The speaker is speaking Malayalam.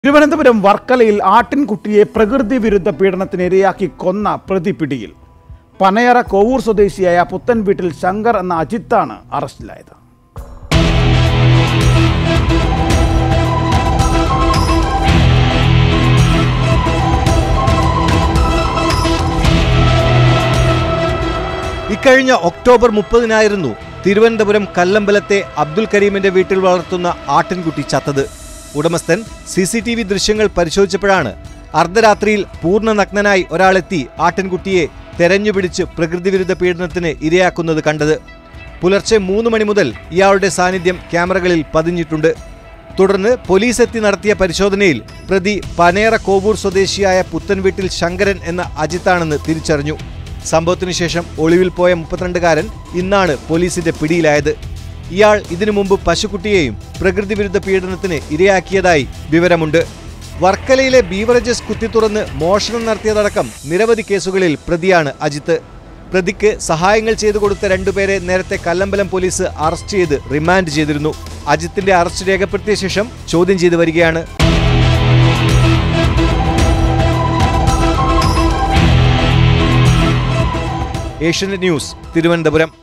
തിരുവനന്തപുരം വർക്കലയിൽ ആട്ടിൻകുട്ടിയെ പ്രകൃതി വിരുദ്ധ പീഡനത്തിന് ഇരയാക്കി കൊന്ന പ്രതി പിടിയിൽ പനയറ കോവൂർ സ്വദേശിയായ പുത്തൻ വീട്ടിൽ ശങ്കർ എന്ന അജിത്താണ് അറസ്റ്റിലായത് ഇക്കഴിഞ്ഞ ഒക്ടോബർ മുപ്പതിനായിരുന്നു തിരുവനന്തപുരം കല്ലമ്പലത്തെ അബ്ദുൽ കരീമിന്റെ വീട്ടിൽ വളർത്തുന്ന ആട്ടിൻകുട്ടി ചത്തത് ഉടമസ്ഥൻ സി സി ടി വി ദൃശ്യങ്ങൾ പരിശോധിച്ചപ്പോഴാണ് അർദ്ധരാത്രിയിൽ പൂർണ്ണ നഗ്നനായി ഒരാളെത്തി ആട്ടിൻകുട്ടിയെ തെരഞ്ഞുപിടിച്ച് പ്രകൃതിവിരുദ്ധ പീഡനത്തിന് ഇരയാക്കുന്നത് കണ്ടത് പുലർച്ചെ മൂന്ന് മണി മുതൽ ഇയാളുടെ സാന്നിധ്യം ക്യാമറകളിൽ പതിഞ്ഞിട്ടുണ്ട് തുടർന്ന് പോലീസ് എത്തി നടത്തിയ പരിശോധനയിൽ പ്രതി പനേറ കോവൂർ സ്വദേശിയായ പുത്തൻവീട്ടിൽ ശങ്കരൻ എന്ന അജിത്താണെന്ന് തിരിച്ചറിഞ്ഞു സംഭവത്തിനു ശേഷം ഒളിവിൽ പോയ മുപ്പത്തിരണ്ടുകാരൻ ഇന്നാണ് പോലീസിന്റെ പിടിയിലായത് ഇയാൾ ഇതിനു മുമ്പ് പശുക്കുട്ടിയെയും പ്രകൃതി വിരുദ്ധ പീഡനത്തിന് ഇരയാക്കിയതായി വിവരമുണ്ട് വർക്കലയിലെ ബീവറേജസ് കുത്തിത്തുറന്ന് മോഷണം നടത്തിയതടക്കം നിരവധി കേസുകളിൽ പ്രതിയാണ് അജിത്ത് പ്രതിക്ക് സഹായങ്ങൾ ചെയ്തു കൊടുത്ത രണ്ടുപേരെ നേരത്തെ കല്ലമ്പലം പോലീസ് അറസ്റ്റ് ചെയ്ത് റിമാൻഡ് ചെയ്തിരുന്നു അജിത്തിന്റെ അറസ്റ്റ് രേഖപ്പെടുത്തിയ ശേഷം ചോദ്യം ചെയ്തു വരികയാണ് ഏഷ്യനെറ്റ് ന്യൂസ് തിരുവനന്തപുരം